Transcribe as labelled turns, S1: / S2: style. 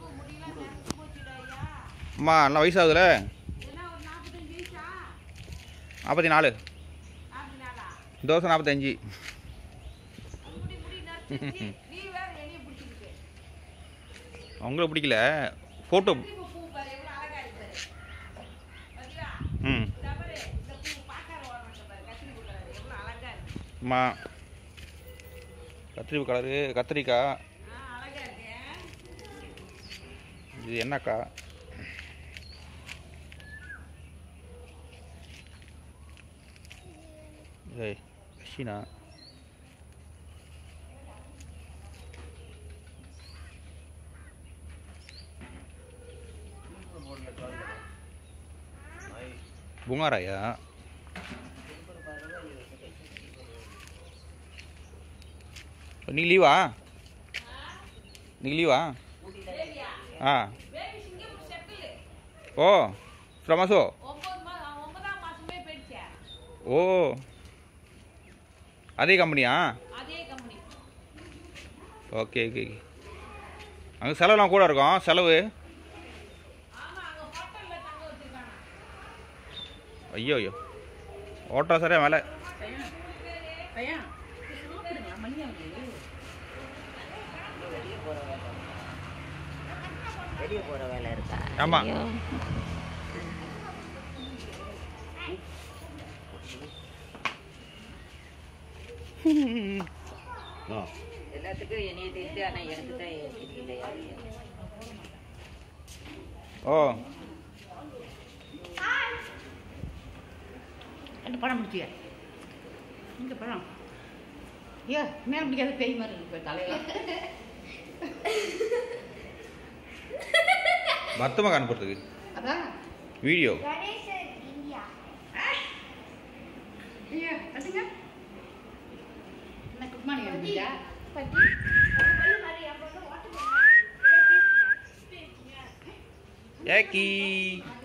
S1: அம்மா நல்லா வயசாகுதுல நாற்பத்தி நாலு இந்த வருஷம் நாற்பத்தஞ்சு அவங்கள பிடிக்கல ஃபோட்டோ ம் அம்மா கத்திரி கலரு கத்திரிக்காய் இது என்னக்கா ஏய் ஷீனா புங்காராயா நீ லீவா நீ லீவா ஆ ஓ ஃப்ரமாசோ
S2: ஒன்பதாம் மாசமே போயிடுச்சே
S1: ஓ அதே கம்பெனியா
S2: அதே கம்பெனி
S1: ஓகே ஓகே அங்கே செலவுலாம் கூட இருக்கும் செலவு
S2: ஆமா அங்க ஹோட்டல்ல தங்க வச்சிருக்காங்க
S1: ஐயோ ஐயோ ஓட்டோ சரியா மேலே
S3: பையன் சாப்பிடுங்க மணி ஆகுது
S4: வெளியே போகிற வேலை இருக்கா
S1: ஆமா.
S4: ஐயோ. எல்லாத்துக்கும் என்னைய தெரிஞ்சு ஆனால் எனக்கு தான் தெரியலையா
S1: ஓ
S3: ரெண்டு படம் முடிச்சிய இந்த படம் ஐயோ மேலே பிடிக்காத பேய் மாதிரி இருக்கு இப்ப தலையில
S1: மொத்தமாக அனுப்புறதுக்கு
S3: அதான்
S1: வீடியோ
S3: ஐயா கட்டுங்க என்ன குட் மார்னிங் அனுப்பிச்சா
S1: ஏக்கி